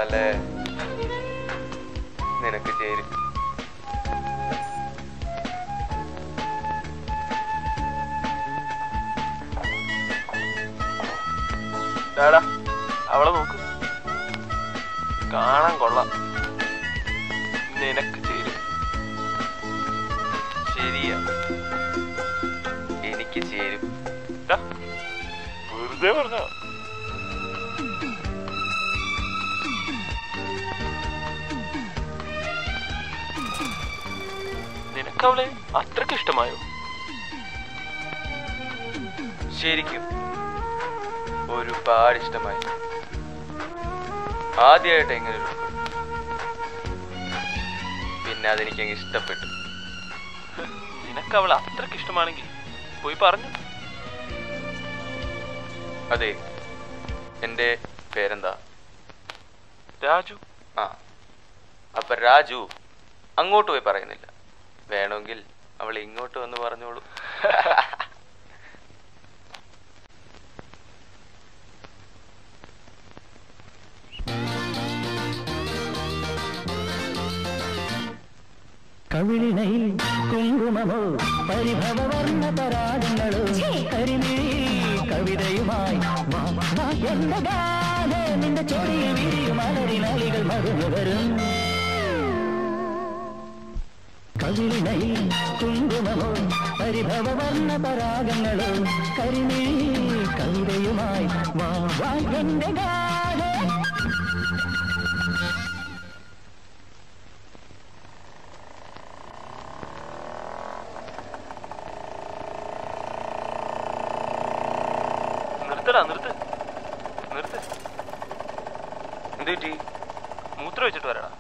കൊള്ളാല്ലേ നിനക്ക് ചേരും ഡാടാ അവളെ നോക്ക് കാണാൻ കൊള്ളാം നിനക്ക് ചേരും ശരിയാ എനിക്ക് ചേരും ഡാ, വെറുതെ പറഞ്ഞ നിനക്കവളെ അത്രക്ക് ഇഷ്ടമായോ ശരിക്കും ഒരുപാട് ഇഷ്ടമായി ആദ്യമായിട്ട് എങ്ങനെ ഒരു look. പിന്നെ അതെനിക്ക് അങ്ങ് ഇഷ്ടപ്പെട്ടു നിനക്ക് അവളെ അത്രക്ക് ഇഷ്ടമാണെങ്കിൽ പോയി പറഞ്ഞു അതെ എൻ്റെ പേരെന്താ രാജു ആ അപ്പൊ രാജു അങ്ങോട്ട് പോയി പറയുന്നില്ല വേണമെങ്കിൽ അവൾ ഇങ്ങോട്ട് വന്ന് പറഞ്ഞോളൂ കവിളിണയിൽ കുങ്കുമമോ പരിഭവവർണ്ണ പരാഗങ്ങളോ കരിമീ കവിതയുമായി വാ, വാ, എന്റെ ഗാഥ നിന്റെ ചൊടിയിൽ വിരിയും അലരിനാളികൾ മറന്നു വരും കവിളിണയിൽ കുങ്കുമമോ പരിഭവവർണ്ണ പരാഗങ്ങളോ കരിമീ കവിതയുമായി വാ വാ എന്റെ ഗാഥ നിർത്തടാ നിർത്ത് നിർത്ത് എന്ത് പറ്റി മൂത്രം വെച്ചിട്ട് വരടാ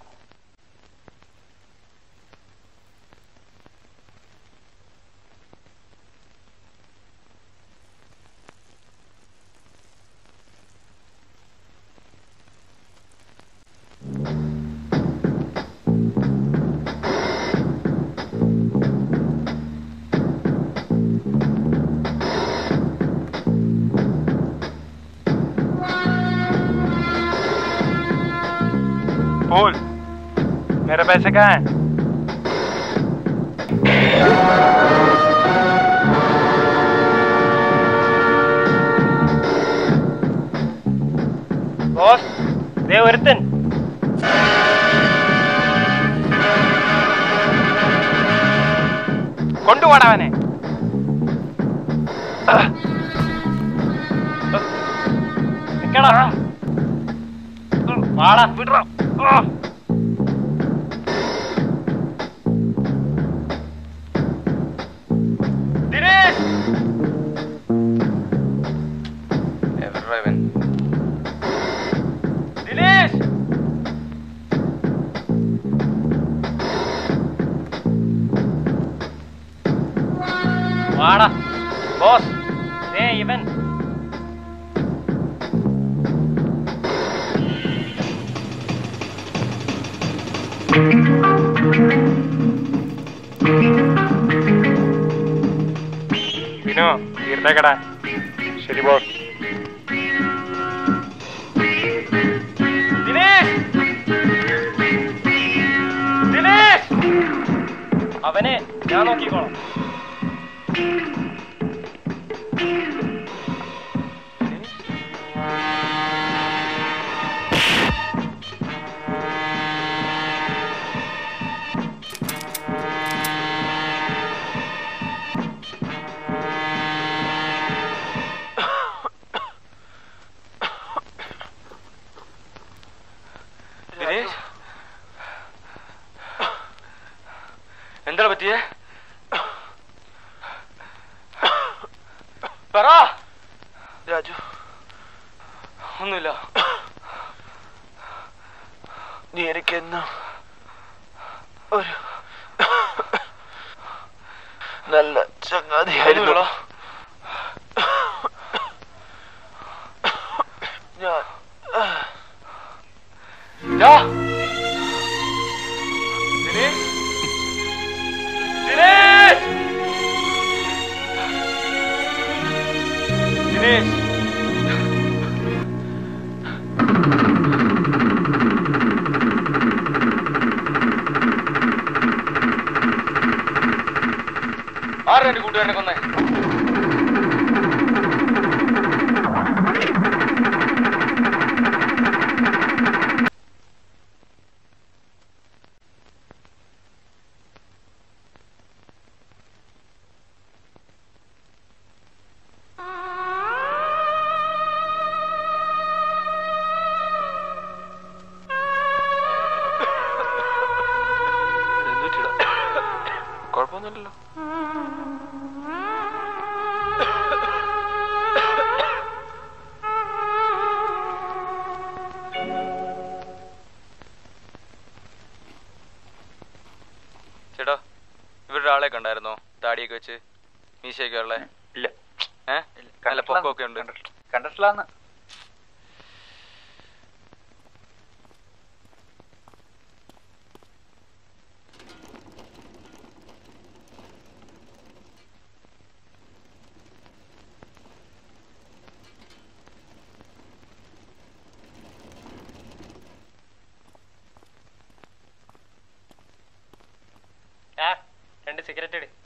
बोल मेरे पैसे कहाँ हैं ബോസ് ദേ ഒരുത്തൻ കൊണ്ടുപോടാവനെ നിക്കടാ വാടാ വിടറ ദിനേശ് എവരുടെ ഇവൻ ദിനേശ് വാടാ ബോസ് ദേ ഇവൻ വിനോ തീർത്തേക്കടാ ശരി ബോസ് ദിനേശ് ദിനേശ് അവനെ ഞാൻ നോക്കിക്കോളാം ദിനേശ് എന്താ പറ്റിയേ പറ രാജു ഒന്നുമില്ല നീ എനിക്കെന്നും ഒരു നല്ല ചങ്ങാതിയായിരുന്നു ഒന്നുമില്ലടാ. ഞാൻ യാ. ദിനേശ് ദിനേശ് ദിനേശ് ആരാ എന്റെ കൂട്ടുകാരനെ കൊന്നേ എന്തുപറ്റിടാ കുഴപ്പമൊന്നുമില്ലല്ലോ ചേട്ടാ ഇവരുടെ ആളെ കണ്ടായിരുന്നോ താടിയൊക്കെ വെച്ച് മീശയൊക്കെ ഉള്ളേ ഇല്ല ഏഹ് നല്ല പൊക്കമൊക്കെ ഉണ്ട് കണ്ടിട്ടില്ലാന്ന് ആ രണ്ട് സിഗരറ്റ് ഇട്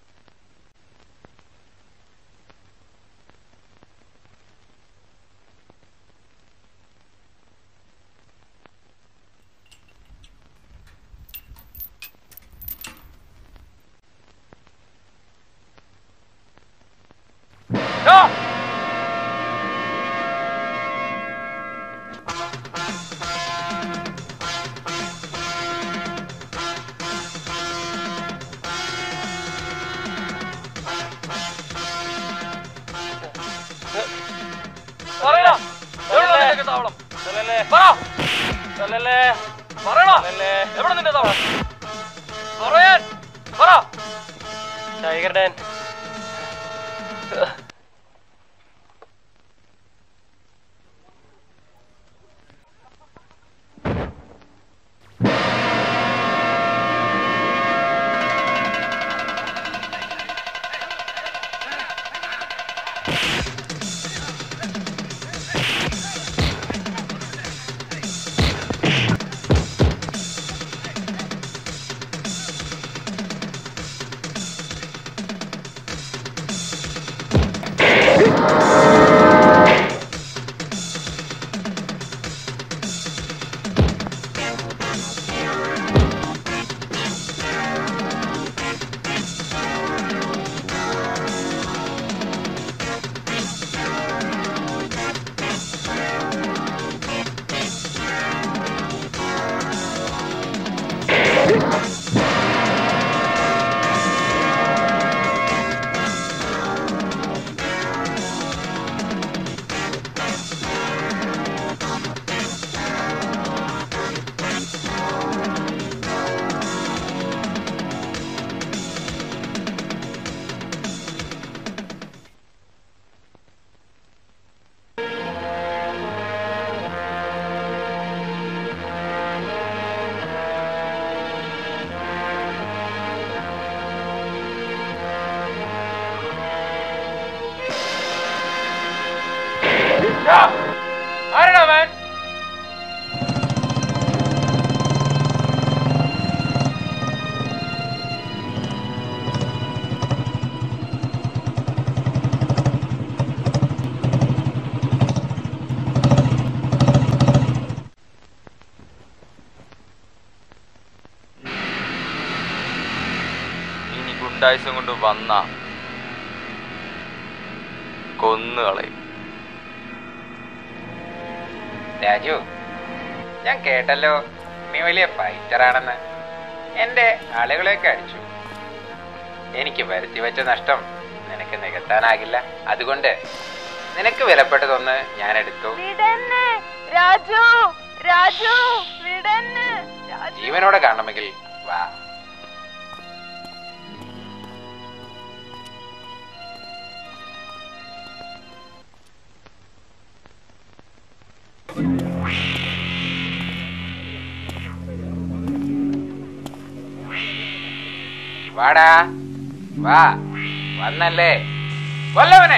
പറയടാ എവിടെ നിന്റെ താവളം പറ പറയടാ എവിടെ നിന്റെ താവളം പറയാൻ പറ ടൈഗർ ഡാൻ ആരാടാ മാൻ ഇനി ഗുണ്ടായുസം കൊണ്ട് വന്ന കൊന്നു കളയും രാജു ഞാൻ കേട്ടല്ലോ നീ വലിയ ഫൈറ്ററാണെന്ന് എന്റെ ആളുകളെയൊക്കെ അടിച്ചു എനിക്ക് വരുത്തി വെച്ച നഷ്ടം നിനക്ക് നികത്താനാകില്ല അതുകൊണ്ട് നിനക്ക് വിലപ്പെട്ടതൊന്ന് ഞാൻ എടുത്തു വിടന്ന് രാജു രാജു വിടന്ന് രാജു ജീവനോടെ കാണണമെങ്കിൽ വാ വാടാ വാ വന്നല്ലേ കൊല്ലവനെ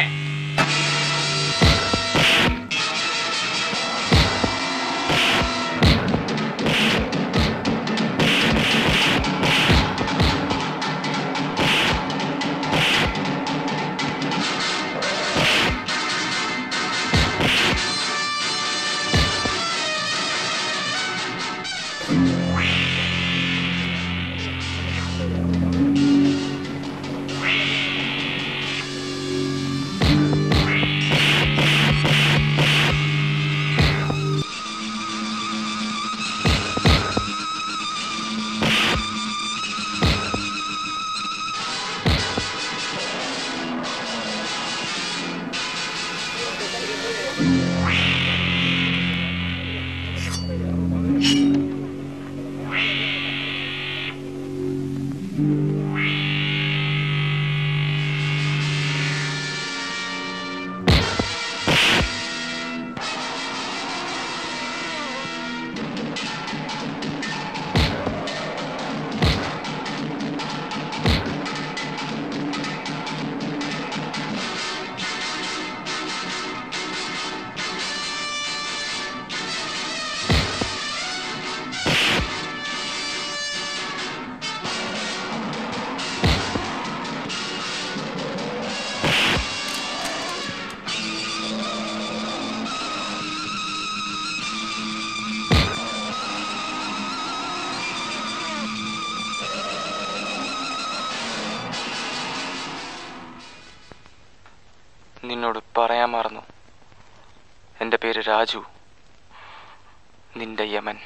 പറയാൻ മറന്നു എൻ്റെ പേര് രാജു നിന്റെ യമൻ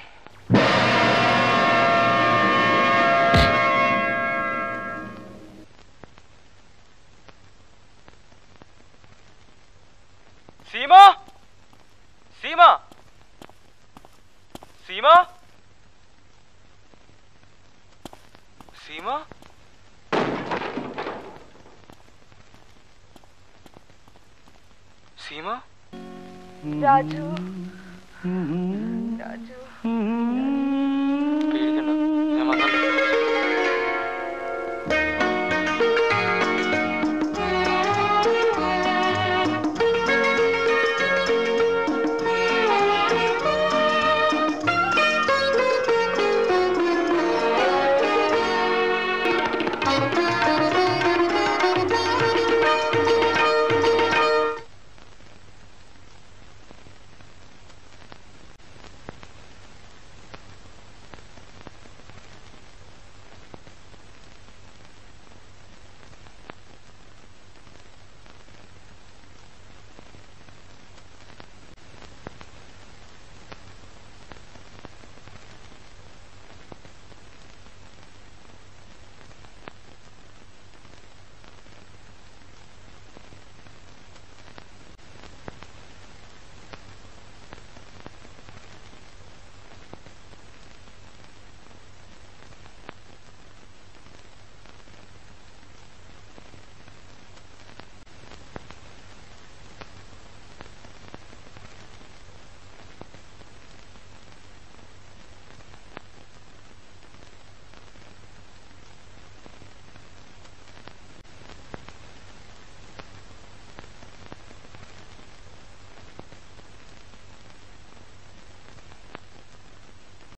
സീമ സീമ സീമ സീമ സീമ രാജു രാജു